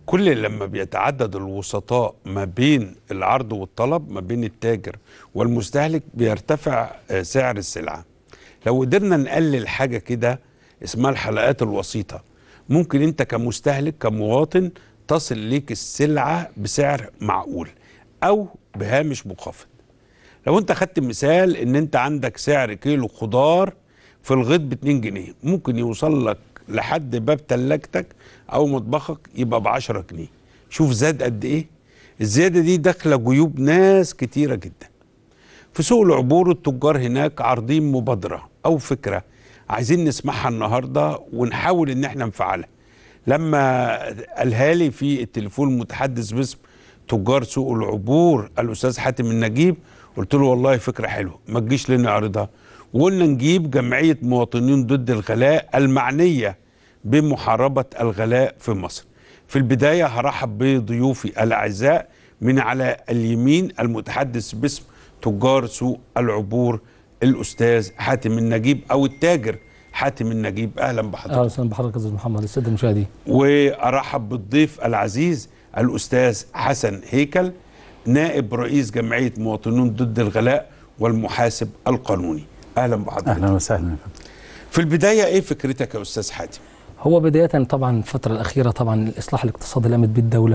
كل لما بيتعدد الوسطاء ما بين العرض والطلب ما بين التاجر والمستهلك بيرتفع آه، سعر السلعة لو قدرنا نقلل حاجة كده اسمها الحلقات الوسيطة ممكن انت كمستهلك كمواطن تصل ليك السلعة بسعر معقول او بهامش منخفض لو انت خدت مثال ان انت عندك سعر كيلو خضار في الغيط ب 2 جنيه ممكن يوصل لك لحد باب تلاجتك او مطبخك يبقى ب 10 جنيه شوف زاد قد ايه الزياده دي داخله جيوب ناس كتيره جدا في سوق العبور التجار هناك عارضين مبادره او فكره عايزين نسمعها النهارده ونحاول ان احنا نفعلها لما قالها لي في التليفون المتحدث باسم تجار سوق العبور الاستاذ حاتم النجيب قلت له والله فكره حلوه ما تجيش لنا نعرضها وقلنا نجيب جمعيه مواطنين ضد الغلاء المعنيه بمحاربه الغلاء في مصر في البدايه هرحب بضيوفي الاعزاء من على اليمين المتحدث باسم تجار سوق العبور الاستاذ حاتم النجيب او التاجر حاتم النجيب اهلا بحضرتك اهلا وسهلا بحضرتك يا استاذ محمد الساده المشاهدين وارحب بالضيف العزيز الاستاذ حسن هيكل نائب رئيس جمعيه مواطنون ضد الغلاء والمحاسب القانوني اهلا بحضرتك اهلا وسهلا في البدايه ايه فكرتك يا استاذ حاتم هو بدايه طبعا الفتره الاخيره طبعا الاصلاح الاقتصادي اللي قامت بيه الدوله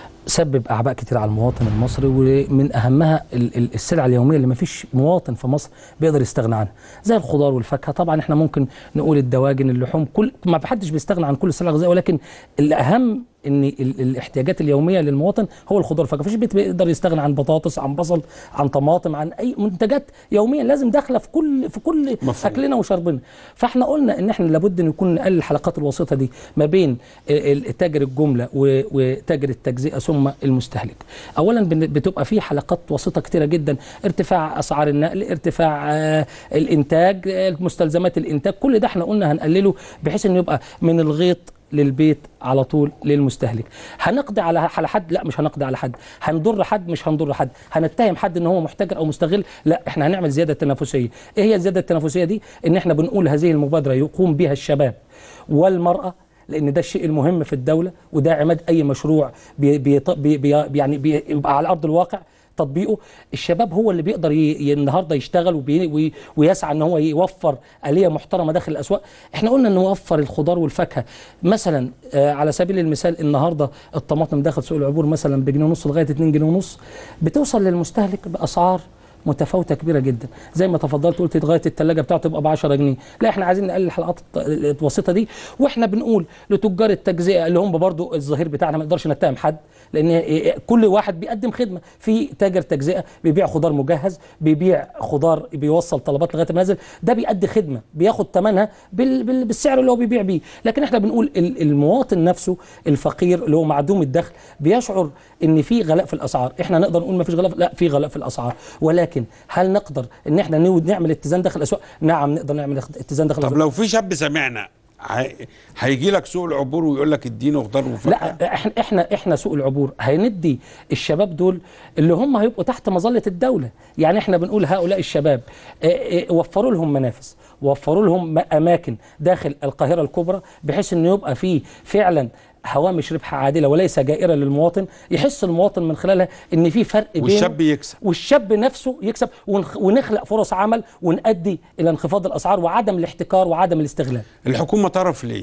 سبب اعباء كتير على المواطن المصري ومن اهمها ال- ال- السلع اليوميه اللي ما فيش مواطن في مصر بيقدر يستغنى عنها زي الخضار والفاكهه طبعا احنا ممكن نقول الدواجن اللحوم كل ما حدش بيستغنى عن كل السلع الغذائيه ولكن الاهم ان ال- الاحتياجات اليوميه للمواطن هو الخضار والفاكهه مفيش بيت بيقدر يستغنى عن بطاطس عن بصل عن طماطم عن اي منتجات يوميا لازم داخله في كل في كل مفهوم. اكلنا وشربنا فاحنا قلنا ان احنا لابد ان يكون نقلل الحلقات الوسيطه دي ما بين ال- ال- تاجر الجمله و- وتاجر التجزئه ثم المستهلك اولا بن- بتبقى في حلقات وسيطه كتيره جدا ارتفاع اسعار النقل ارتفاع آه، الانتاج آه، مستلزمات الانتاج كل ده احنا قلنا هنقلله بحيث انه يبقى من الغيط للبيت على طول للمستهلك هنقضي على على حد لا مش هنقضي على حد هنضر حد مش هنضر حد هنتهم حد ان هو محتكر او مستغل لا احنا هنعمل زياده تنافسيه ايه هي الزياده التنافسيه دي ان احنا بنقول هذه المبادره يقوم بها الشباب والمراه لان ده الشيء المهم في الدوله وده عماد اي مشروع بي بي بي بي يعني بيبقى على ارض الواقع تطبيقه الشباب هو اللي بيقدر ي... ي- النهارده يشتغل وبي... وي... ويسعى ان هو يوفر اليه محترمه داخل الاسواق احنا قلنا ان نوفر الخضار والفاكهه مثلا آه على سبيل المثال النهارده الطماطم داخل سوق العبور مثلا بجنيه ونص لغايه 2 جنيه ونص بتوصل للمستهلك باسعار متفاوته كبيره جدا زي ما تفضلت قلت لغايه الثلاجه بتاعته تبقى ب 10 جنيه لا احنا عايزين نقلل الحلقات الط- الوسيطه دي واحنا بنقول لتجار التجزئه اللي هم برضو الظهير بتاعنا ما نقدرش نتهم حد لان كل واحد بيقدم خدمه في تاجر تجزئه بيبيع خضار مجهز بيبيع خضار بيوصل طلبات لغايه المنازل ده بيأدي خدمه بياخد ثمنها بال بال بالسعر اللي هو بيبيع بيه لكن احنا بنقول ال- المواطن نفسه الفقير اللي هو معدوم الدخل بيشعر ان في غلاء في الاسعار احنا نقدر نقول ما فيش غلاء لا في غلاء في الاسعار ولكن هل نقدر ان احنا نو- نعمل اتزان داخل الاسواق نعم نقدر نعمل اتزان داخل طب الاسواق لو في شاب سمعنا هي- هيجي لك سوق العبور ويقول لك اديني خضار وفاكهه لا احنا احنا احنا سوق العبور هندي الشباب دول اللي هم هيبقوا تحت مظله الدوله يعني احنا بنقول هؤلاء الشباب اه، اه، وفروا لهم منافس وفروا لهم م- اماكن داخل القاهره الكبرى بحيث انه يبقى فيه فعلا هوامش ربح عادله وليس جائره للمواطن يحس المواطن من خلالها ان في فرق بينه والشاب يكسب والشاب نفسه يكسب ونخ- ونخلق فرص عمل ونؤدي الى انخفاض الاسعار وعدم الاحتكار وعدم الاستغلال الحكومه طرف ليه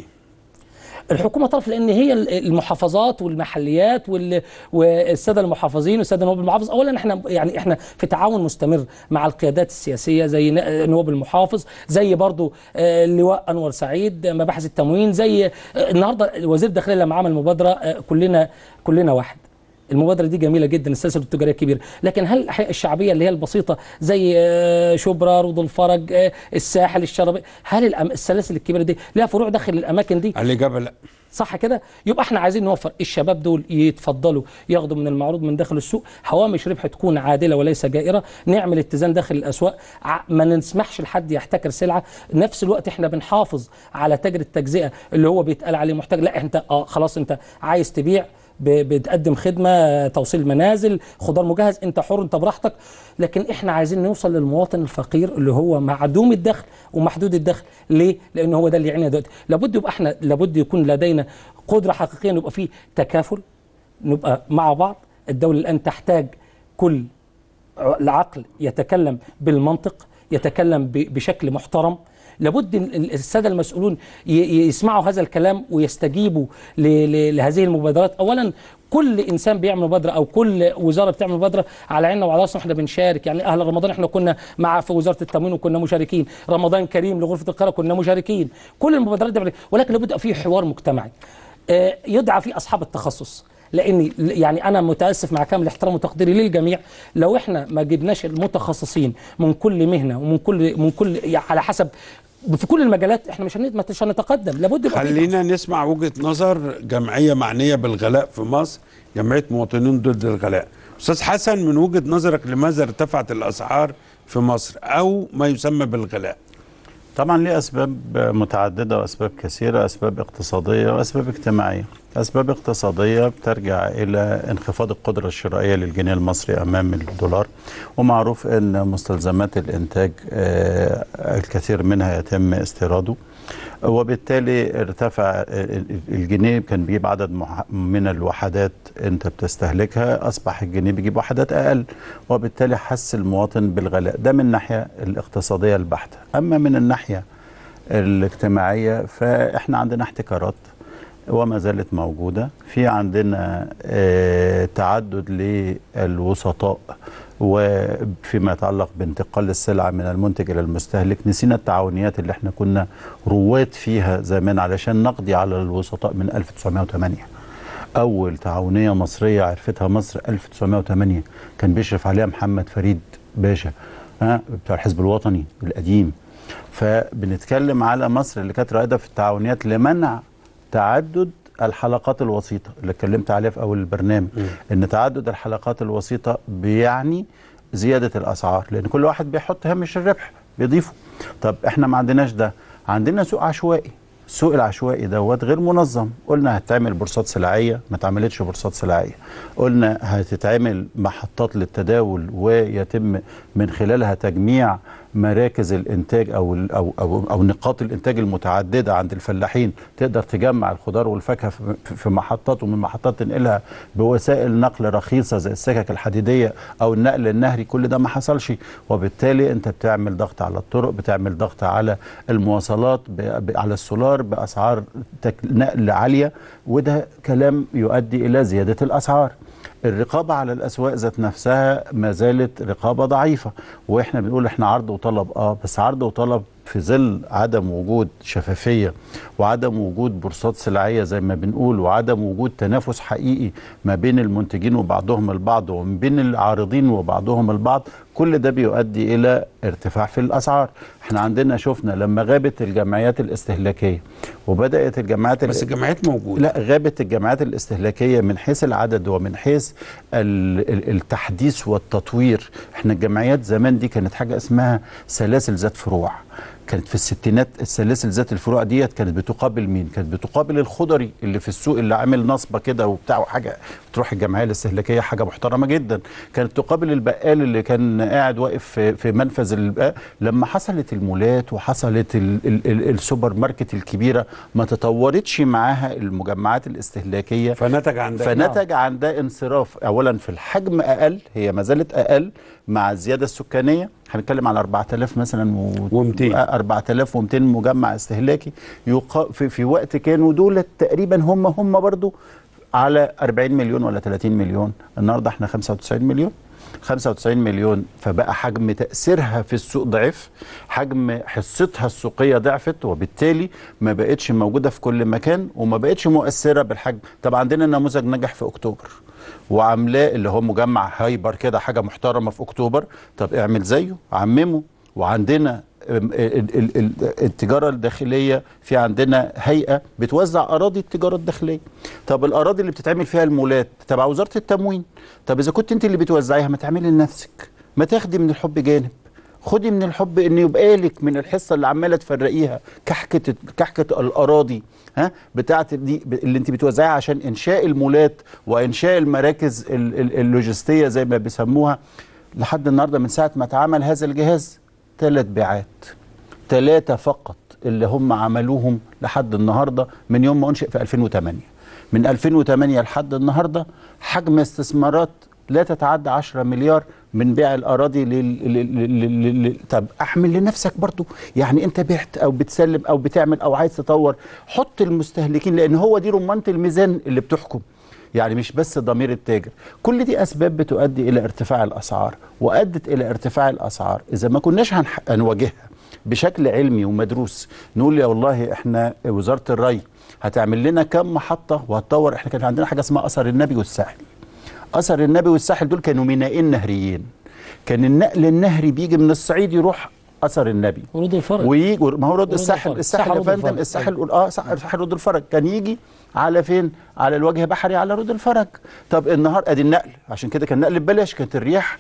الحكومه طرف لان هي المحافظات والمحليات وال- والساده المحافظين والساده نواب المحافظ اولا احنا يعني احنا في تعاون مستمر مع القيادات السياسيه زي ن- نواب المحافظ زي برضو آه، اللواء انور سعيد مباحث التموين زي آه، النهارده وزير الداخليه لما عمل مبادره آه، كلنا كلنا واحد المبادره دي جميله جدا السلاسل التجاريه الكبيره لكن هل الأحياء الشعبيه اللي هي البسيطه زي آه، شبرا روض الفرج آه، الساحل الشربي هل الأم- السلاسل الكبيره دي لها فروع داخل الاماكن دي الاجابه لا صح كده يبقى احنا عايزين نوفر الشباب دول يتفضلوا ياخدوا من المعروض من داخل السوق هوامش ربح تكون عادله وليس جائره نعمل اتزان داخل الاسواق ع- ما نسمحش لحد يحتكر سلعه نفس الوقت احنا بنحافظ على تاجر التجزئه اللي هو بيتقال عليه محتاج لا انت اه خلاص انت عايز تبيع ب- بتقدم خدمه توصيل منازل خضار مجهز انت حر انت براحتك لكن احنا عايزين نوصل للمواطن الفقير اللي هو معدوم الدخل ومحدود الدخل ليه لان هو ده اللي يعنينا دلوقتي لابد يبقى احنا لابد يكون لدينا قدره حقيقيه ان يبقى فيه تكافل نبقى مع بعض الدوله الان تحتاج كل العقل يتكلم بالمنطق يتكلم ب- بشكل محترم لابد إن ال- الساده المسؤولون ي- ي- يسمعوا هذا الكلام ويستجيبوا ل- ل- لهذه المبادرات اولا كل انسان بيعمل مبادره او كل وزاره بتعمل مبادره على عيننا وعلى راسنا احنا بنشارك يعني اهل رمضان احنا كنا مع في وزاره التموين وكنا مشاركين رمضان كريم لغرفه القاهره كنا مشاركين كل المبادرات دي ولكن لابد يبقى في حوار مجتمعي آه، يدعى فيه اصحاب التخصص لان يعني انا متاسف مع كامل احترامي وتقديري للجميع لو احنا ما جبناش المتخصصين من كل مهنه ومن كل من كل يعني على حسب في كل المجالات احنا مش هن- مش هنتقدم لابد يبقى في خلينا نسمع وجهة نظر جمعية معنية بالغلاء في مصر جمعية مواطنين ضد الغلاء أستاذ حسن من وجهة نظرك لماذا ارتفعت الأسعار في مصر أو ما يسمى بالغلاء طبعا ليه اسباب متعدده واسباب كثيره اسباب اقتصاديه واسباب اجتماعيه اسباب اقتصاديه بترجع الى انخفاض القدره الشرائيه للجنيه المصري امام الدولار ومعروف ان مستلزمات الانتاج آه، الكثير منها يتم استيراده وبالتالي ارتفع الجنيه كان بيجيب عدد مح- من الوحدات انت بتستهلكها اصبح الجنيه بيجيب وحدات اقل وبالتالي حس المواطن بالغلاء ده من الناحيه الاقتصاديه البحته اما من الناحيه الاجتماعيه فاحنا عندنا احتكارات وما زالت موجوده في عندنا آه، تعدد للوسطاء وفيما يتعلق بانتقال السلعه من المنتج الى المستهلك نسينا التعاونيات اللي احنا كنا رواد فيها زمان علشان نقضي على الوسطاء من 1908 اول تعاونيه مصريه عرفتها مصر 1908 كان بيشرف عليها محمد فريد باشا ها بتاع الحزب الوطني القديم فبنتكلم على مصر اللي كانت رائده في التعاونيات لمنع تعدد الحلقات الوسيطه اللي اتكلمت عليها في اول البرنامج ان تعدد الحلقات الوسيطه بيعني زياده الاسعار لان كل واحد بيحط هامش الربح بيضيفه طب احنا ما عندناش ده عندنا سوق عشوائي السوق العشوائي دوت غير منظم قلنا هتعمل بورصات سلعيه ما اتعملتش بورصات سلعيه قلنا هتتعمل محطات للتداول ويتم من خلالها تجميع مراكز الانتاج او ال- او او, أو نقاط الانتاج المتعدده عند الفلاحين تقدر تجمع الخضار والفاكهه في- في في محطات ومن محطات تنقلها بوسائل نقل رخيصه زي السكك الحديديه او النقل النهري كل ده ما حصلش وبالتالي انت بتعمل ضغط على الطرق بتعمل ضغط على المواصلات ب- ب- على السولار باسعار تك- نقل عاليه وده كلام يؤدي الى زياده الاسعار الرقابة على الأسواق ذات نفسها ما زالت رقابة ضعيفة وإحنا بنقول إحنا عرض وطلب آه بس عرض وطلب في ظل عدم وجود شفافية وعدم وجود بورصات سلعية زي ما بنقول وعدم وجود تنافس حقيقي ما بين المنتجين وبعضهم البعض وما بين العارضين وبعضهم البعض كل ده بيؤدي إلى ارتفاع في الأسعار احنا عندنا شفنا لما غابت الجمعيات الاستهلاكية وبدأت الجمعيات بس الجمعيات موجودة لا غابت الجامعات الاستهلاكيه من حيث العدد ومن حيث ال- ال- التحديث والتطوير احنا الجمعيات زمان دي كانت حاجه اسمها سلاسل ذات فروع كانت في الستينات السلاسل ذات الفروع ديت كانت بتقابل مين كانت بتقابل الخضري اللي في السوق اللي عامل نصبه كده وبتاع وحاجه تروح الجمعيه الاستهلاكيه حاجه محترمه جدا كانت تقابل البقال اللي كان قاعد واقف في, في منفذ البقال لما حصلت المولات وحصلت ال ال ال السوبر ماركت الكبيره ما تطورتش معاها المجمعات الاستهلاكيه فنتج عن ده فنتج عن ده انصراف اولا في الحجم اقل هي ما زالت اقل مع الزياده السكانيه هنتكلم على 4000 مثلا و و200. 4200 مجمع استهلاكي يقا في, في وقت كانوا دول تقريبا هم هم برضو على 40 مليون ولا 30 مليون النهارده احنا 95 مليون 95 مليون فبقى حجم تأثيرها في السوق ضعف حجم حصتها السوقية ضعفت وبالتالي ما بقتش موجودة في كل مكان وما بقتش مؤثرة بالحجم طب عندنا نموذج نجح في أكتوبر وعاملاه اللي هو مجمع هايبر كده حاجة محترمة في أكتوبر طب اعمل زيه عممه وعندنا ال- ال- ال- ال- التجارة الداخلية في عندنا هيئة بتوزع أراضي التجارة الداخلية طب الأراضي اللي بتتعمل فيها المولات تبع وزارة التموين طب إذا كنت أنت اللي بتوزعيها ما تعملي لنفسك ما تاخدي من الحب جانب خدي من الحب ان يبقى لك من الحصه اللي عماله تفرقيها كحكه كحكه الاراضي ها بتاعت دي اللي انت بتوزعيها عشان انشاء المولات وانشاء المراكز ال- ال- اللوجستيه زي ما بيسموها لحد النهارده من ساعه ما اتعمل هذا الجهاز ثلاث بيعات ثلاثه فقط اللي هم عملوهم لحد النهارده من يوم ما انشئ في 2008 من 2008 لحد النهارده حجم استثمارات لا تتعدى 10 مليار من بيع الاراضي لل... لل... لل... لل... لل... طب احمل لنفسك برضو يعني انت بعت او بتسلم او بتعمل او عايز تطور حط المستهلكين لان هو دي رمانه الميزان اللي بتحكم يعني مش بس ضمير التاجر كل دي اسباب بتؤدي الى ارتفاع الاسعار وادت الى ارتفاع الاسعار اذا ما كناش هنح... هنواجهها بشكل علمي ومدروس نقول يا والله احنا وزاره الري هتعمل لنا كم محطه وهتطور احنا كان عندنا حاجه اسمها اثر النبي والساحل اثر النبي والساحل دول كانوا مينائين نهريين كان النقل النهري بيجي من الصعيد يروح اثر النبي ورود الفرج ويجي ما هو رد ورود الساحل الفرج. الساحل يا رود فندم الفرج. الساحل اه ساحل ساحل رود الفرج كان يجي على فين على الوجه بحري على رود الفرج طب النهار ادي النقل عشان كده كان النقل ببلاش كانت الرياح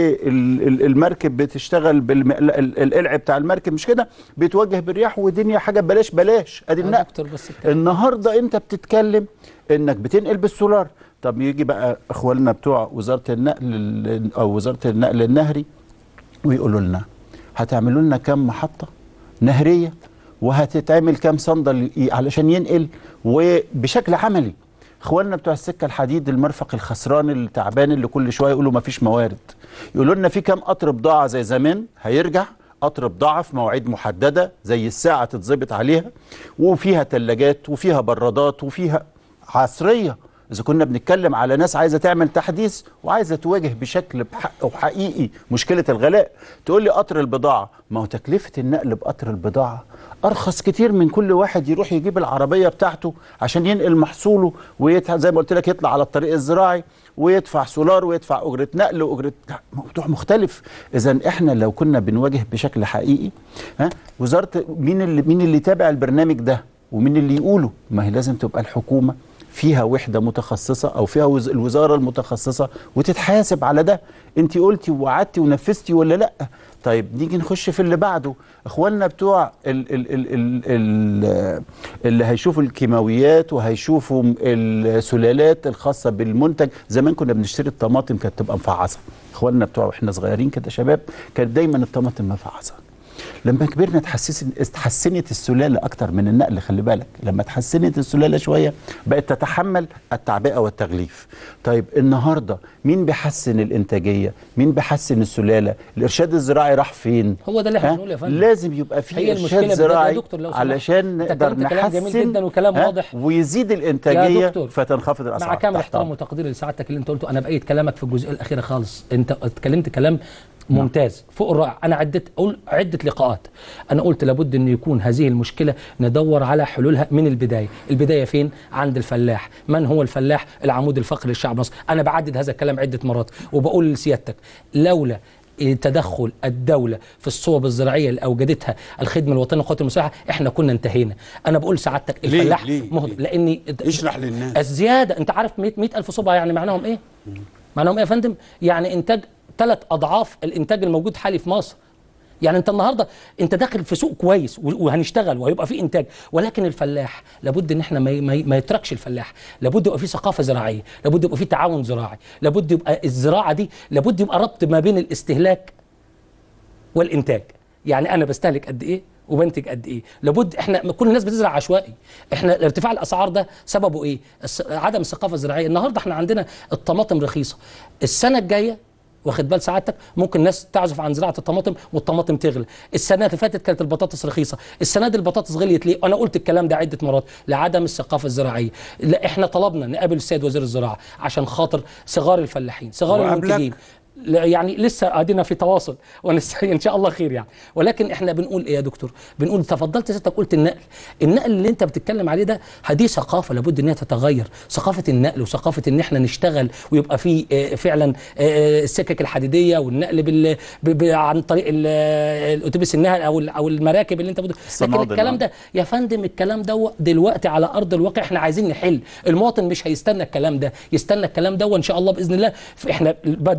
والمركب بتشتغل بالقلع بتاع المركب مش كده بيتوجه بالرياح ودنيا حاجه ببلاش بلاش ادي يا النقل دكتور بس الكلام. النهارده انت بتتكلم انك بتنقل بالسولار طب يجي بقى اخواننا بتوع وزاره النقل ال- او وزاره النقل النهري ويقولوا لنا هتعملوا لنا كام محطه نهريه وهتتعمل كام صندل ي- علشان ينقل وبشكل عملي اخواننا بتوع السكه الحديد المرفق الخسران التعبان اللي كل شويه يقولوا ما فيش موارد يقولوا لنا في كام قطر بضاعه زي زمان هيرجع قطر بضاعه في مواعيد محدده زي الساعه تتظبط عليها وفيها ثلاجات وفيها برادات وفيها عصريه اذا كنا بنتكلم على ناس عايزه تعمل تحديث وعايزه تواجه بشكل بحق وحقيقي مشكله الغلاء تقول لي قطر البضاعه ما هو تكلفه النقل بقطر البضاعه ارخص كتير من كل واحد يروح يجيب العربيه بتاعته عشان ينقل محصوله ويتح... زي ما قلت لك يطلع على الطريق الزراعي ويدفع سولار ويدفع اجره نقل واجره لا، موضوع مختلف اذا احنا لو كنا بنواجه بشكل حقيقي ها وزاره مين اللي مين اللي يتابع البرنامج ده ومين اللي يقوله ما هي لازم تبقى الحكومه فيها وحده متخصصه او فيها وز- الوزاره المتخصصه وتتحاسب على ده انت قلتي ووعدتي ونفذتي ولا لا طيب نيجي نخش في اللي بعده اخواننا بتوع ال ال ال ال ال اللي هيشوفوا الكيماويات وهيشوفوا السلالات الخاصه بالمنتج زمان كنا بنشتري الطماطم كانت تبقى مفعصه اخواننا بتوع واحنا صغيرين كده شباب كانت دايما الطماطم مفعصه لما كبرنا اتحسس اتحسنت السلاله اكتر من النقل خلي بالك لما اتحسنت السلاله شويه بقت تتحمل التعبئه والتغليف طيب النهارده مين بيحسن الانتاجيه مين بيحسن السلاله الارشاد الزراعي راح فين هو ده اللي احنا ها؟ بنقوله يا فندم. لازم يبقى في هي المشكلة ارشاد بجد يا زراعي دكتور لو سمحت. علشان أنت نقدر اتكلمت كلام جميل نحسن جدا وكلام ها؟ واضح. ويزيد يا الانتاجيه دكتور، فتنخفض الاسعار مع كامل تحت احترام أمرك. وتقديري لسعادتك اللي انت قلته انا بايد كلامك في الجزئيه الاخيره خالص انت اتكلمت كلام ممتاز فوق الرائع انا عدت اقول عده لقاءات انا قلت لابد ان يكون هذه المشكله ندور على حلولها من البدايه البدايه فين عند الفلاح من هو الفلاح العمود الفقري للشعب المصري انا بعدد هذا الكلام عده مرات وبقول لسيادتك لولا تدخل الدولة في الصوب الزراعية اللي أوجدتها الخدمة الوطنية للقوات المسلحة إحنا كنا انتهينا أنا بقول سعادتك ليه؟ الفلاح ليه؟ مهد... ليه؟ لأني اشرح للناس الزياده انت عارف 100 100 الف صبعه يعني معناهم ايه معناهم ايه يا فندم يعني انتاج ثلاث اضعاف الانتاج الموجود حالي في مصر يعني انت النهارده انت داخل في سوق كويس و- وهنشتغل وهيبقى في انتاج ولكن الفلاح لابد ان احنا ما, ي- ما, ي- ما يتركش الفلاح لابد يبقى في ثقافه زراعيه لابد يبقى في تعاون زراعي لابد يبقى الزراعه دي لابد يبقى ربط ما بين الاستهلاك والانتاج يعني انا بستهلك قد ايه وبنتج قد ايه لابد احنا كل الناس بتزرع عشوائي احنا ارتفاع الاسعار ده سببه ايه الس- عدم الثقافه الزراعيه النهارده احنا عندنا الطماطم رخيصه السنه الجايه واخد بال سعادتك ممكن ناس تعزف عن زراعه الطماطم والطماطم تغلى السنه اللي فاتت كانت البطاطس رخيصه السنه دي البطاطس غليت ليه انا قلت الكلام ده عده مرات لعدم الثقافه الزراعيه لا احنا طلبنا نقابل السيد وزير الزراعه عشان خاطر صغار الفلاحين صغار وقبلك؟ المنتجين لا- يعني لسه ادينا في تواصل ونس- ان شاء الله خير يعني ولكن احنا بنقول ايه يا دكتور بنقول تفضلت سيادتك قلت النقل النقل اللي انت بتتكلم عليه ده هذه ثقافه لابد ان هي تتغير ثقافه النقل وثقافه ان احنا نشتغل ويبقى في آه، فعلا آه، السكك الحديديه والنقل بال ب- ب- عن طريق ال- آه، الاتوبيس النهر او ال- او المراكب اللي انت بت... لكن الصنادل، الكلام آه. ده يا فندم الكلام ده دلوقتي على ارض الواقع احنا عايزين نحل المواطن مش هيستنى الكلام ده يستنى الكلام ده وان شاء الله باذن الله احنا الدوله بتقوم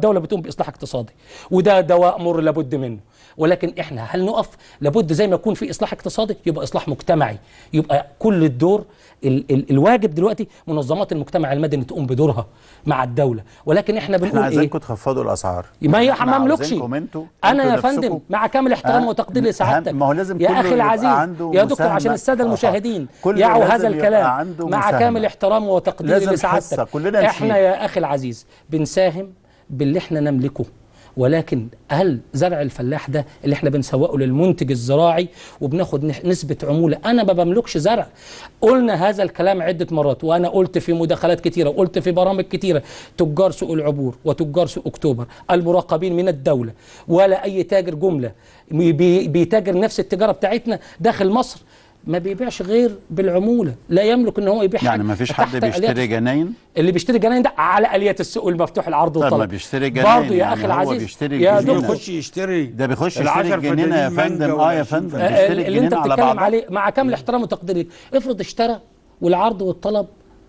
باصلاح اقتصادي وده دواء مر لابد منه ولكن احنا هل نقف لابد زي ما يكون في اصلاح اقتصادي يبقى اصلاح مجتمعي يبقى كل الدور ال ال الواجب دلوقتي منظمات المجتمع المدني تقوم بدورها مع الدوله ولكن احنا احنا بنقول ايه عايزينكم تخفضوا الاسعار ما هي احنا ما املكش عاوزينكم انتوا انا يا انتوا فندم نفسكم مع كامل احترام أه، وتقدير أهم- لسعادتك ما هو لازم يا كله اخي يبقى العزيز عنده يا دكتور عشان مساهمة. الساده آه، المشاهدين كله يعوا لازم هذا يبقى الكلام عنده مع مساهمة. كامل احترام وتقدير لازم لسعادتك حصة، كلنا احنا نشيل. يا اخي العزيز بنساهم باللي احنا نملكه ولكن هل زرع الفلاح ده اللي احنا بنسوقه للمنتج الزراعي وبناخد نح- نسبة عمولة أنا ما بملكش زرع قلنا هذا الكلام عدة مرات وأنا قلت في مداخلات كتيرة وقلت في برامج كتيرة تجار سوق العبور وتجار سوق أكتوبر المراقبين من الدولة ولا أي تاجر جملة بي- بيتاجر نفس التجارة بتاعتنا داخل مصر ما بيبيعش غير بالعمولة لا يملك ان هو يبيع يعني حاجة ما فيش تحت حد بيشتري آليات جناين اللي بيشتري جناين ده على اليات السوق المفتوح العرض طيب والطلب ما بيشتري جناين برضه يا يعني اخي هو العزيز بيشتري يا الجنينة. دكتور بيخش يشتري ده بيخش يشتري العشر الجنينة يا فدانين فندم مانجا اه يا ولا فندم عشرين بيشتري اللي انت الجنينة على بتتكلم بعضها عليه مع كامل احترام وتقديري افرض اشترى والعرض والطلب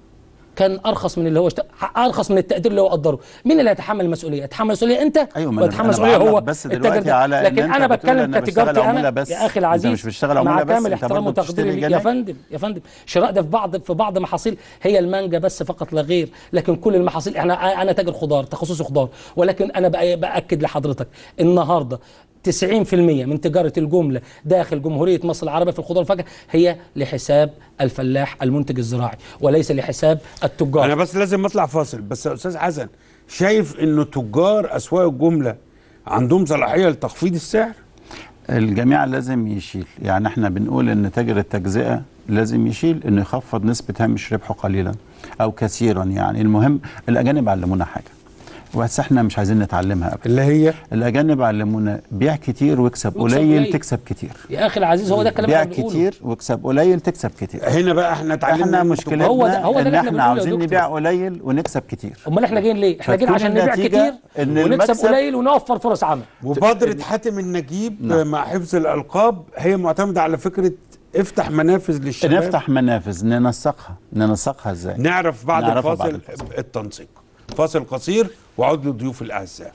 كان ارخص من اللي هو اشترى ارخص من التقدير اللي هو قدره مين اللي هيتحمل المسؤوليه يتحمل المسؤوليه انت ايوه ما ولا أنا- يتحمل أنا المسؤوليه بعلق هو بس التاجر دلوقتي ده. على إن لكن أنت انا بتقول بتكلم أنا بشتغل كتجارتي عمولة انا بس. يا اخي أنت العزيز مش بتشتغل مع عمولة بس، كامل أنت احترام برضه بتشتري وتقديري يا جناين. فندم يا فندم شراء ده في بعض في بعض محاصيل هي المانجا بس فقط لا غير لكن كل المحاصيل احنا انا تاجر خضار تخصصي خضار ولكن انا بأ- باكد لحضرتك النهارده 90% من تجارة الجملة داخل جمهورية مصر العربية في الخضار والفاكهة هي لحساب الفلاح المنتج الزراعي وليس لحساب التجار انا بس لازم اطلع فاصل بس يا استاذ حسن شايف انه تجار اسواق الجمله عندهم صلاحيه لتخفيض السعر الجميع لازم يشيل يعني احنا بنقول ان تاجر التجزئه لازم يشيل انه يخفض نسبه هامش ربحه قليلا او كثيرا يعني المهم الاجانب علمونا حاجه بس احنا مش عايزين نتعلمها ابدا اللي هي الاجانب علمونا بيع كتير واكسب واكسب قليل قليل. تكسب كتير يا اخي العزيز هو ده الكلام بيع اللي احنا بنقوله. كتير واكسب قليل تكسب كتير هنا بقى احنا اتعلمنا احنا إنه مشكلتنا هو ده- هو ده ان اللي احنا احنا بنقوله يا عاوزين دكتور. نبيع قليل ونكسب كتير امال احنا جايين ليه؟ احنا جايين فتكون عشان نبيع النتيجة كتير إن ونكسب المكسب- قليل ونوفر فرص عمل مبادره حاتم النجيب مع حفظ الالقاب هي معتمده على فكره افتح منافذ للشباب نفتح منافذ ننسقها ننسقها ازاي نعرف بعد نعرفها الفاصل بعد الفاصل. التنسيق فاصل قصير وعود لضيوف الاعزاء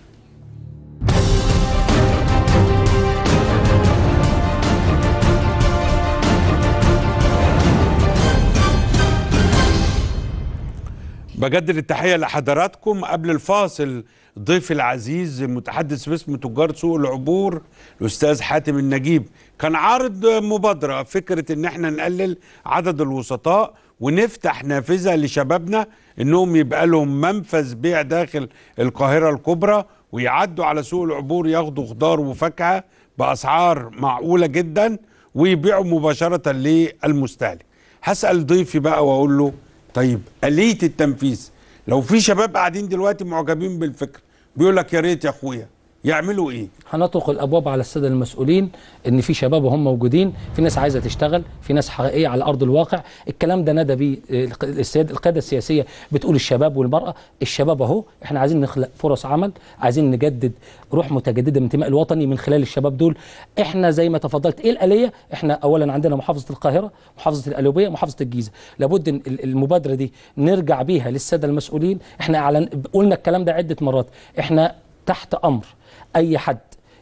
بجدد التحية لحضراتكم قبل الفاصل ضيف العزيز متحدث باسم تجار سوق العبور الأستاذ حاتم النجيب كان عارض مبادرة فكرة إن احنا نقلل عدد الوسطاء ونفتح نافذة لشبابنا إنهم يبقى لهم منفذ بيع داخل القاهرة الكبرى ويعدوا على سوق العبور ياخدوا خضار وفاكهة بأسعار معقولة جدا ويبيعوا مباشرة للمستهلك هسأل ضيفي بقى وأقول له طيب آلية التنفيذ لو في شباب قاعدين دلوقتي معجبين بالفكر بيقول لك يا ريت يا اخويا يعملوا ايه؟ هنطرق الابواب على الساده المسؤولين ان في شباب وهم موجودين في ناس عايزه تشتغل في ناس حقيقيه على ارض الواقع الكلام ده ندى بيه الق- السياد القياده السياسيه بتقول الشباب والمراه الشباب اهو احنا عايزين نخلق فرص عمل عايزين نجدد روح متجدده من انتماء الوطني من خلال الشباب دول احنا زي ما تفضلت ايه الاليه احنا اولا عندنا محافظه القاهره محافظه القليوبيه محافظه الجيزه لابد ان ال- المبادره دي نرجع بيها للساده المسؤولين احنا اعلن قلنا الكلام ده عده مرات احنا تحت امر اي حد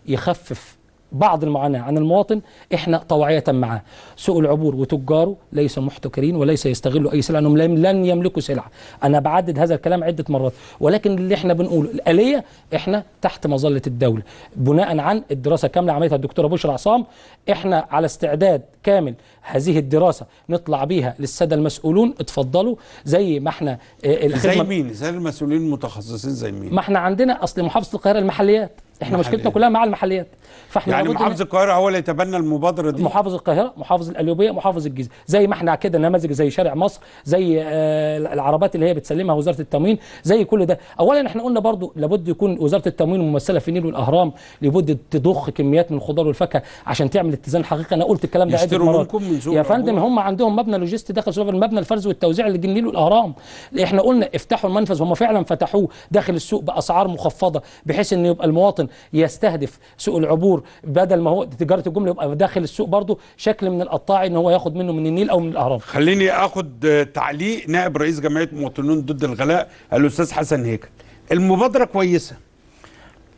يخفف بعض المعاناة عن المواطن احنا طوعية معاه سوق العبور وتجاره ليس محتكرين وليس يستغلوا اي سلعة انهم لن لن يملكوا سلعة انا بعدد هذا الكلام عدة مرات ولكن اللي احنا بنقوله الآلية احنا تحت مظلة الدولة بناء عن الدراسة كاملة عملتها الدكتورة بشرى عصام احنا على استعداد كامل هذه الدراسة نطلع بيها للسادة المسؤولون اتفضلوا زي ما احنا آه، زي مين؟ زي المسؤولين المتخصصين زي مين؟ ما احنا عندنا اصل محافظه القاهره المحليات احنا محليات. مشكلتنا كلها مع المحليات فاحنا يعني لابد إن- محافظ القاهره هو اللي يتبنى المبادره دي محافظ القاهره محافظ القليوبيه محافظ الجيزه زي ما احنا كده نماذج زي شارع مصر زي آه العربات اللي هي بتسلمها وزاره التموين زي كل ده اولا احنا قلنا برضو لابد يكون وزاره التموين ممثله في النيل والاهرام لابد تضخ كميات من الخضار والفاكهه عشان تعمل اتزان حقيقي انا قلت الكلام ده عده يشتروا مرات منكم من سوق يا العبور. فندم هم عندهم مبنى لوجستي داخل سوق المبنى الفرز والتوزيع اللي النيل والاهرام احنا قلنا افتحوا المنفذ هم فعلا فتحوه داخل السوق باسعار مخفضه بحيث ان يبقى المواطن يستهدف سوق العبور بدل ما هو تجاره الجمله يبقى داخل السوق برضه شكل من القطاعي ان هو ياخد منه من النيل او من الاهرام خليني اخد آه، تعليق نائب رئيس جمعيه مواطنون ضد الغلاء الاستاذ حسن هيكل المبادره كويسه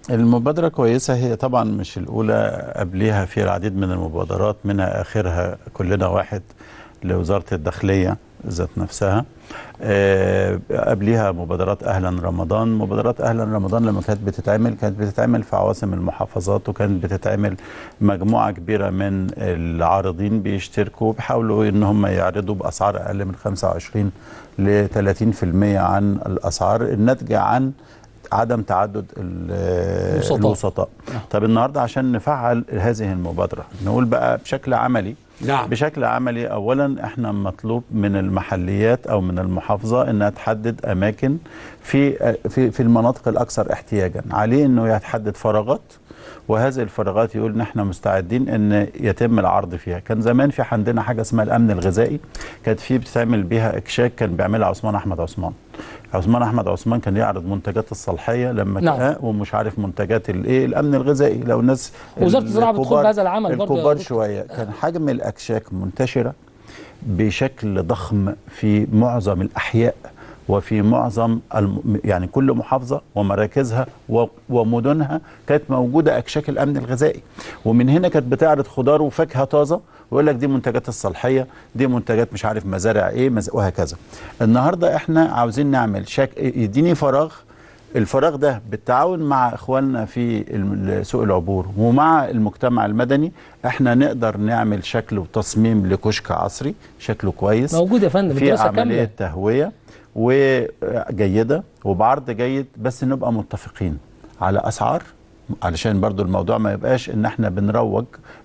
المبادرة كويسة هي طبعا مش الأولى قبلها في العديد من المبادرات منها آخرها كلنا واحد لوزارة الداخلية ذات نفسها آه، قبلها مبادرات أهلا رمضان مبادرات أهلا رمضان لما كانت بتتعمل كانت بتتعمل في عواصم المحافظات وكانت بتتعمل مجموعة كبيرة من العارضين بيشتركوا بيحاولوا إن هم يعرضوا بأسعار أقل من 25 ل 30% عن الأسعار الناتجة عن عدم تعدد ال- الوسطاء. الوسطاء طب النهارده عشان نفعل هذه المبادره نقول بقى بشكل عملي نعم بشكل عملي اولا احنا مطلوب من المحليات او من المحافظه انها تحدد اماكن في في في المناطق الاكثر احتياجا عليه انه يتحدد فراغات وهذه الفراغات يقول ان احنا مستعدين ان يتم العرض فيها كان زمان في عندنا حاجه اسمها الامن الغذائي كانت في بتتعمل بيها اكشاك كان بيعملها عثمان احمد عثمان عثمان احمد عثمان كان يعرض منتجات الصلاحيه لما نعم. كان ومش عارف منتجات الايه الامن الغذائي لو الناس وزارة الزراعة بتدخل الكبار- بهذا العمل برضه يا الكبار دكتور. شويه كان حجم الاكشاك منتشره بشكل ضخم في معظم الاحياء وفي معظم الم... يعني كل محافظه ومراكزها و... ومدنها كانت موجوده اكشاك الامن الغذائي ومن هنا كانت بتعرض خضار وفاكهه طازه ويقول لك دي منتجات الصلاحيه دي منتجات مش عارف مزارع ايه مز... وهكذا النهارده احنا عاوزين نعمل شك... يديني فراغ الفراغ ده بالتعاون مع اخواننا في الم- سوق العبور ومع المجتمع المدني احنا نقدر نعمل شكل وتصميم لكشك عصري شكله كويس موجود يا فندم في دراسة عمليه كاملة تهويه وجيده وبعرض جيد بس نبقى متفقين على اسعار علشان برضو الموضوع ما يبقاش ان احنا بنروج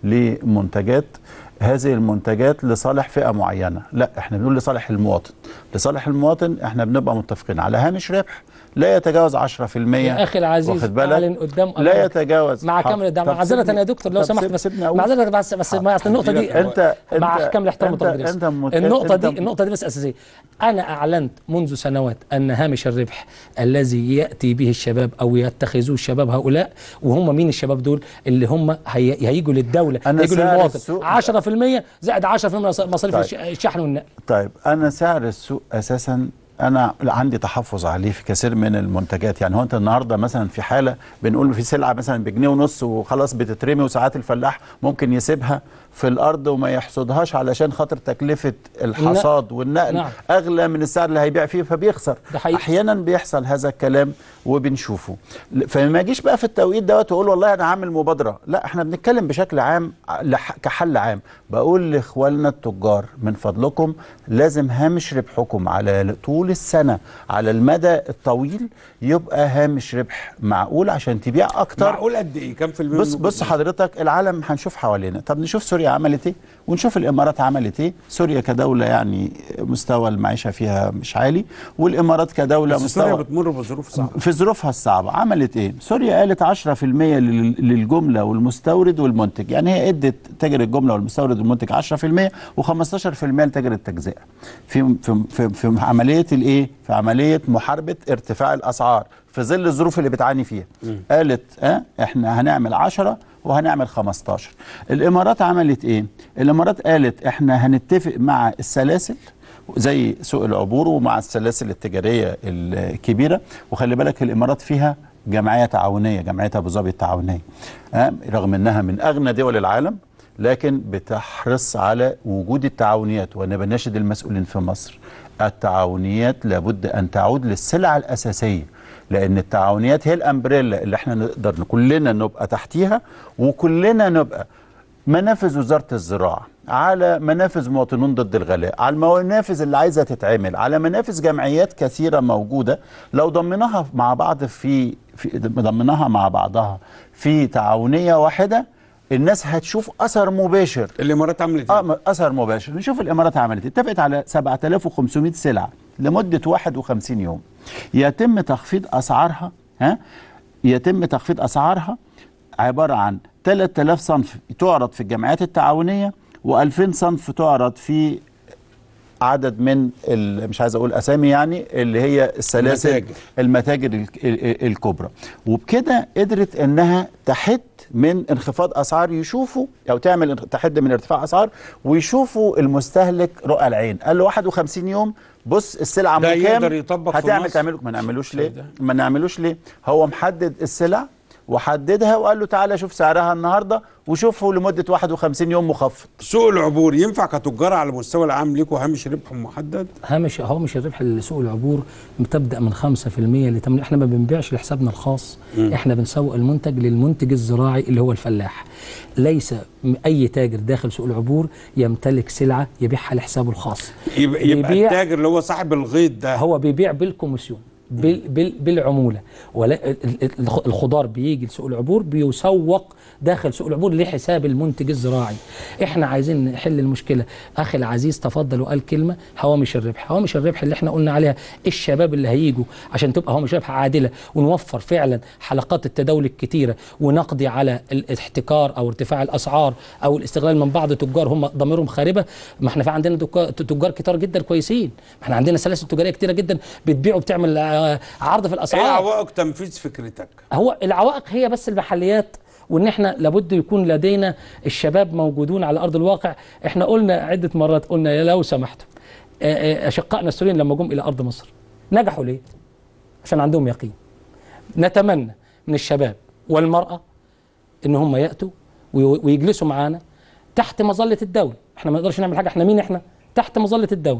لمنتجات هذه المنتجات لصالح فئه معينه لا احنا بنقول لصالح المواطن لصالح المواطن احنا بنبقى متفقين على هامش ربح لا يتجاوز 10% يا اخي العزيز واخد بالك؟ اعلن قدام لا أمامك. يتجاوز مع حاضر. كامل الدعم طب معذرة سيبني- يا دكتور لو طب سمحت سيب- بس سيبني أقول. معذرة بس بس ما اصل النقطة دي انت مع انت- كامل احترام انت- وتقدير انت مت- النقطة انت دي النقطة دي بس أساسية أنا أعلنت منذ سنوات أن هامش الربح الذي يأتي به الشباب أو يتخذوه الشباب هؤلاء وهم مين الشباب دول اللي هم هي... هيجوا للدولة أنا هيجوا سعر للمواطن السوق- 10% زائد 10% مصاريف طيب. الش- الشحن والنقل طيب انا سعر السوق اساسا انا عندي تحفظ عليه في كثير من المنتجات يعني هو انت النهارده مثلا في حاله بنقول في سلعه مثلا بجنيه ونص وخلاص بتترمي وساعات الفلاح ممكن يسيبها في الارض وما يحصدهاش علشان خاطر تكلفه الحصاد والنقل نعم. اغلى من السعر اللي هيبيع فيه فبيخسر ده حقيقي. احيانا بيحصل هذا الكلام وبنشوفه ل- فما يجيش بقى في التوقيت دوت واقول والله انا هعمل مبادره لا احنا بنتكلم بشكل عام ع- لح- كحل عام بقول لاخواننا التجار من فضلكم لازم هامش ربحكم على طول السنه على المدى الطويل يبقى هامش ربح معقول عشان تبيع اكتر معقول قد ايه كام في المية بص من بص وجهة حضرتك العالم هنشوف حوالينا طب نشوف سوريا عملت ايه ونشوف الامارات عملت ايه سوريا كدوله يعني مستوى المعيشه فيها مش عالي والامارات كدوله بس سوريا مستوى بتمر بظروف صعبه في ظروفها الصعبة عملت ايه؟ سوريا قالت 10% لل- للجملة والمستورد والمنتج، يعني هي ادت تاجر الجملة والمستورد والمنتج 10% و15% لتاجر التجزئة. في في في, في عملية الايه؟ في عملية محاربة ارتفاع الاسعار في ظل الظروف اللي بتعاني فيها. قالت اه احنا هنعمل 10 وهنعمل 15. الامارات عملت ايه؟ الامارات قالت احنا هنتفق مع السلاسل زي سوق العبور ومع السلاسل التجاريه الكبيره وخلي بالك الامارات فيها جمعيه تعاونيه جمعيه ابو ظبي التعاونيه آه، رغم انها من اغنى دول العالم لكن بتحرص على وجود التعاونيات وانا بناشد المسؤولين في مصر التعاونيات لابد ان تعود للسلع الاساسيه لان التعاونيات هي الامبريلا اللي احنا نقدر كلنا نبقى تحتيها وكلنا نبقى منافذ وزاره الزراعه على منافذ مواطنون ضد الغلاء على المنافذ اللي عايزه تتعمل على منافذ جمعيات كثيره موجوده لو ضمناها مع بعض في, في ضمناها مع بعضها في تعاونيه واحده الناس هتشوف اثر مباشر الامارات عملت ايه؟ اه اثر مباشر نشوف الامارات عملت إيه. اتفقت على 7500 سلعه لمده 51 يوم يتم تخفيض اسعارها ها يتم تخفيض اسعارها عباره عن 3000 صنف تعرض في الجمعيات التعاونيه و2000 صنف تعرض في عدد من ال- مش عايز اقول اسامي يعني اللي هي السلاسل المتاجر. المتاجر ال- ال- الكبرى وبكده قدرت انها تحد من انخفاض اسعار يشوفوا او تعمل انخ- تحد من ارتفاع اسعار ويشوفوا المستهلك رؤى العين قال له 51 يوم بص السلعه ده ام كام يقدر يطبق في هتعمل مصر؟ تعمله ما نعملوش ليه ده. ما نعملوش ليه هو محدد السلع وحددها وقال له تعالى شوف سعرها النهارده وشوفه لمده 51 يوم مخفض سوق العبور ينفع كتجار على المستوى العام ليكوا هامش ربح محدد هامش هامش الربح لسوق العبور بتبدا من 5% ل 8 احنا ما بنبيعش لحسابنا الخاص مم. احنا بنسوق المنتج للمنتج الزراعي اللي هو الفلاح ليس م- اي تاجر داخل سوق العبور يمتلك سلعه يبيعها لحسابه الخاص يبقى, يبقى بيبيع- التاجر اللي هو صاحب الغيط ده هو بيبيع بالكوميسيون بال بال بالعموله ولا ال- ال- الخ- الخضار بيجي لسوق العبور بيسوق داخل سوق العبور لحساب المنتج الزراعي احنا عايزين نحل المشكله اخي العزيز تفضل وقال كلمه هوامش الربح هوامش الربح اللي احنا قلنا عليها الشباب اللي هيجوا عشان تبقى هوامش ربح عادله ونوفر فعلا حلقات التداول الكتيره ونقضي على الاحتكار او ارتفاع الاسعار او الاستغلال من بعض التجار هم ضميرهم خاربه ما احنا في عندنا تجار- تجار كتار جدا كويسين ما احنا عندنا سلاسل تجاريه كتيره جدا بتبيع وبتعمل آه، عرض في ايه الاسعار عوائق تنفيذ فكرتك هو العوائق هي بس المحليات وان احنا لابد يكون لدينا الشباب موجودون على ارض الواقع احنا قلنا عده مرات قلنا يا لو سمحتم آه، آه، اشقائنا السوريين لما جم الى ارض مصر نجحوا ليه عشان عندهم يقين نتمنى من الشباب والمراه ان هم ياتوا وي- ويجلسوا معانا تحت مظله الدوله احنا ما نقدرش نعمل حاجه احنا مين احنا تحت مظله الدوله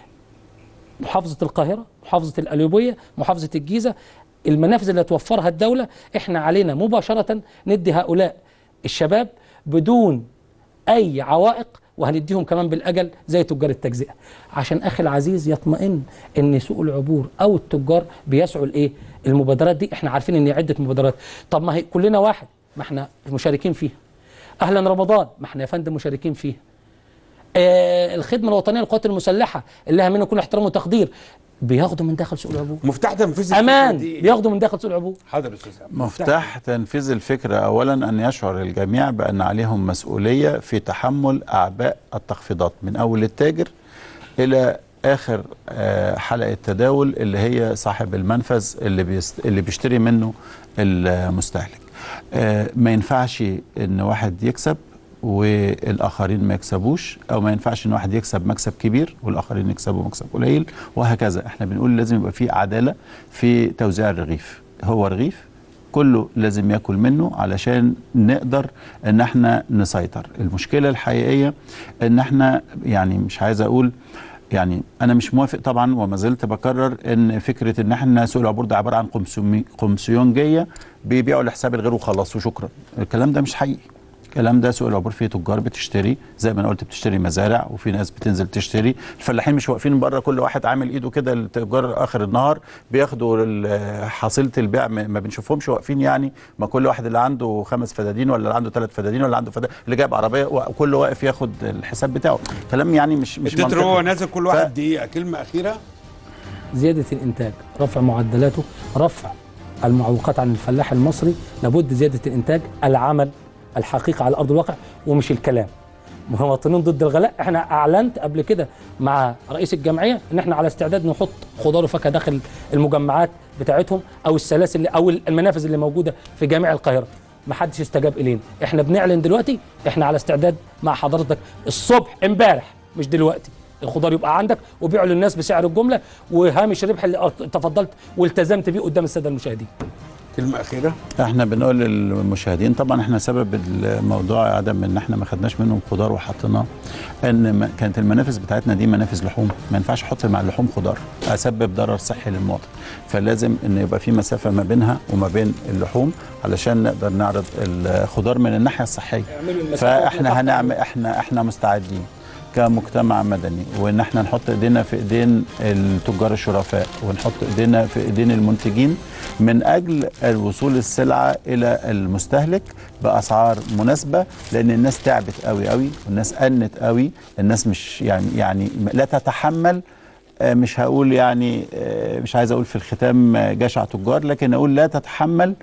محافظة القاهرة محافظة القليوبية محافظة الجيزة المنافذ اللي توفرها الدولة احنا علينا مباشرة ندي هؤلاء الشباب بدون أي عوائق وهنديهم كمان بالأجل زي تجار التجزئة عشان أخي العزيز يطمئن أن سوق العبور أو التجار بيسعوا لإيه المبادرات دي احنا عارفين أن عدة مبادرات طب ما هي كلنا واحد ما احنا مشاركين فيها أهلا رمضان ما احنا يا فندم مشاركين فيها آه الخدمة الوطنية للقوات المسلحة اللي لها منه كل احترام وتقدير بياخدوا من داخل سوق العبور مفتاح تنفيذ امان الفكرة دي إيه؟ بياخدوا من داخل سوق العبور حاضر يا استاذ أحمد. مفتاح تنفيذ الفكرة أولا أن يشعر الجميع بأن عليهم مسؤولية في تحمل أعباء التخفيضات من أول التاجر إلى آخر آه، حلقة تداول اللي هي صاحب المنفذ اللي, بيست... اللي بيشتري منه المستهلك آه، ما ينفعش أن واحد يكسب والآخرين ما يكسبوش أو ما ينفعش أن واحد يكسب مكسب كبير والآخرين يكسبوا مكسب قليل وهكذا احنا بنقول لازم يبقى في عدالة في توزيع الرغيف هو رغيف كله لازم ياكل منه علشان نقدر ان احنا نسيطر المشكله الحقيقيه ان احنا يعني مش عايز اقول يعني انا مش موافق طبعا وما زلت بكرر ان فكره ان احنا سوق العبور ده عباره عن قمسومي- قمصيونجيه بيبيعوا لحساب الغير وخلاص وشكرا الكلام ده مش حقيقي الكلام ده سوق العبور فيه تجار بتشتري زي ما انا قلت بتشتري مزارع وفي ناس بتنزل تشتري الفلاحين مش واقفين بره كل واحد عامل ايده كده التجار اخر النهار بياخدوا ال- حصيله البيع ما ما بنشوفهمش واقفين يعني ما كل واحد اللي عنده خمس فدادين ولا اللي عنده ثلاث فدادين ولا عنده فدادين اللي جايب عربيه وكله واقف ياخد الحساب بتاعه كلام يعني مش مش التتر منطقي. هو نازل كل واحد ف- دقيقه كلمه اخيره زيادة الإنتاج رفع معدلاته رفع المعوقات عن الفلاح المصري لابد زيادة الإنتاج العمل الحقيقة على أرض الواقع ومش الكلام مواطنين ضد الغلاء احنا اعلنت قبل كده مع رئيس الجمعيه ان احنا على استعداد نحط خضار وفاكهه داخل المجمعات بتاعتهم او السلاسل اللي- او المنافذ اللي موجوده في جامع القاهره ما حدش استجاب الينا احنا بنعلن دلوقتي احنا على استعداد مع حضرتك الصبح امبارح مش دلوقتي الخضار يبقى عندك وبيعه للناس بسعر الجمله وهامش الربح اللي تفضلت والتزمت بيه قدام الساده المشاهدين كلمه اخيره احنا بنقول للمشاهدين طبعا احنا سبب الموضوع عدم ان احنا ما خدناش منهم خضار وحطيناه ان ما- كانت المنافذ بتاعتنا دي منافذ لحوم ما ينفعش احط مع اللحوم خضار اسبب ضرر صحي للمواطن فلازم ان يبقى في مسافه ما بينها وما بين اللحوم علشان نقدر نعرض الخضار من الناحيه الصحيه فاحنا هنعمل احنا احنا مستعدين كمجتمع مدني وان احنا نحط ايدينا في ايدين التجار الشرفاء ونحط ايدينا في ايدين المنتجين من اجل الوصول السلعه الى المستهلك باسعار مناسبه لان الناس تعبت قوي قوي والناس انت قوي الناس مش يعني يعني لا تتحمل آه، مش هقول يعني آه، مش عايز اقول في الختام آه، جشع تجار لكن اقول لا تتحمل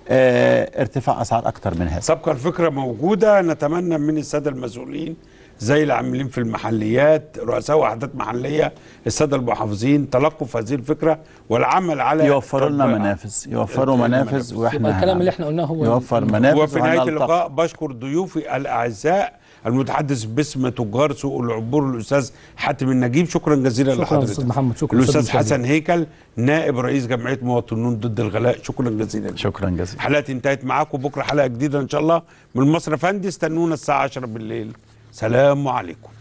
آه، ارتفاع اسعار اكتر من هذا تبقى الفكره موجوده نتمنى من الساده المسؤولين زي العاملين في المحليات رؤساء وحدات محليه الساده المحافظين تلقوا في هذه الفكره والعمل على يوفروا لنا تطبيقها. منافذ يوفروا يوفروا منافذ منافذ. يبقى واحنا الكلام اللي هنعمل. احنا قلناه هو يوفر منافذ وفي نهايه وهنلتقي. اللقاء بشكر ضيوفي الاعزاء المتحدث باسم تجار سوق العبور الاستاذ حاتم النجيب شكرا جزيلا شكرا لحضرتك استاذ محمد شكرا الاستاذ أستاذ مشاهدين. حسن هيكل نائب رئيس جمعيه مواطنون ضد الغلاء شكرا جزيلا شكرا جزيلا حلقتي انتهت معاكم بكره حلقه جديده ان شاء الله من مصر فندي استنونا الساعه 10 بالليل سلام عليكم